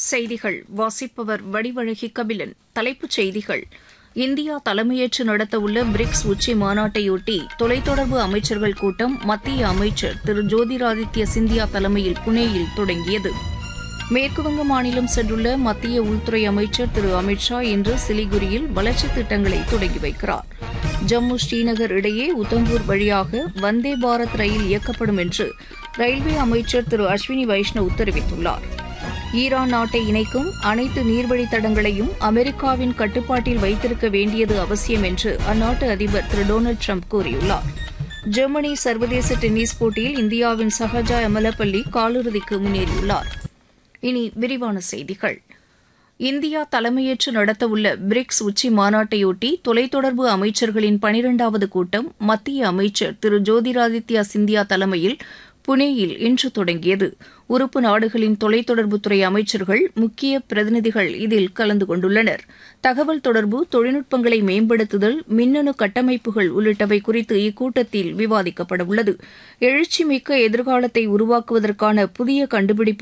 செய்திகள் வாசிப்பவர் வடிவழகி கபிலன் தலைப்புச் செய்திகள் இந்தியா தலைமையேற்று நடத்தவுள்ள பிரிக்ஸ் உச்சி மாநாட்டையொட்டி தொலைத்தொடர்பு அமைச்சர்கள் கூட்டம் மத்திய அமைச்சர் திரு ஜோதிராதித்ய சிந்தியா தலைமையில் புனேயில் தொடங்கியது மேற்குவங்க மாநிலம் சென்றுள்ள மத்திய உள்துறை அமைச்சர் திரு அமித் ஷா இன்று சிலிகுரியில் வளர்ச்சித் திட்டங்களை தொடங்கி வைக்கிறார் ஜம்மு ஸ்ரீநகர் இடையே உத்தம்பூர் வழியாக வந்தே பாரத் ரயில் இயக்கப்படும் என்று ரயில்வே அமைச்சர் திரு அஸ்வினி வைஷ்ணவ் தெரிவித்துள்ளார் ஈரான் நாட்டை இணைக்கும் அனைத்து நீர்வழித் தடங்களையும் அமெரிக்காவின் கட்டுப்பாட்டில் வைத்திருக்க வேண்டியது அவசியம் என்று அந்நாட்டு அதிபர் திரு டொனால்டு ட்ரம்ப் கூறியுள்ளார் ஜெர்மனி சர்வதேச டென்னிஸ் போட்டியில் இந்தியாவின் சஹஜா எமலப்பள்ளி காலிறுதிக்கு முன்னேறியுள்ளார் இனி விரிவான செய்திகள் இந்தியா தலைமையேற்று நடத்தவுள்ள பிரிக்ஸ் உச்சி மாநாட்டையொட்டி தொலைத்தொடர்பு அமைச்சர்களின் பனிரெண்டாவது கூட்டம் மத்திய அமைச்சர் திரு ஜோதிராதித்யா சிந்தியா தலைமையில் புனேயில் இன்று தொடங்கியது உறுப்பு நாடுகளின் தொலைத்தொடர்புத்துறை அமைச்சர்கள் முக்கிய பிரதிநிதிகள் இதில் கலந்து கொண்டுள்ளனர் தகவல் தொடர்பு தொழில்நுட்பங்களை மேம்படுத்துதல் மின்னணு கட்டமைப்புகள் உள்ளிட்டவை குறித்து இக்கூட்டத்தில் விவாதிக்கப்படவுள்ளது எழுச்சிமிக்க எதிர்காலத்தை உருவாக்குவதற்கான புதிய கண்டுபிடிப்பு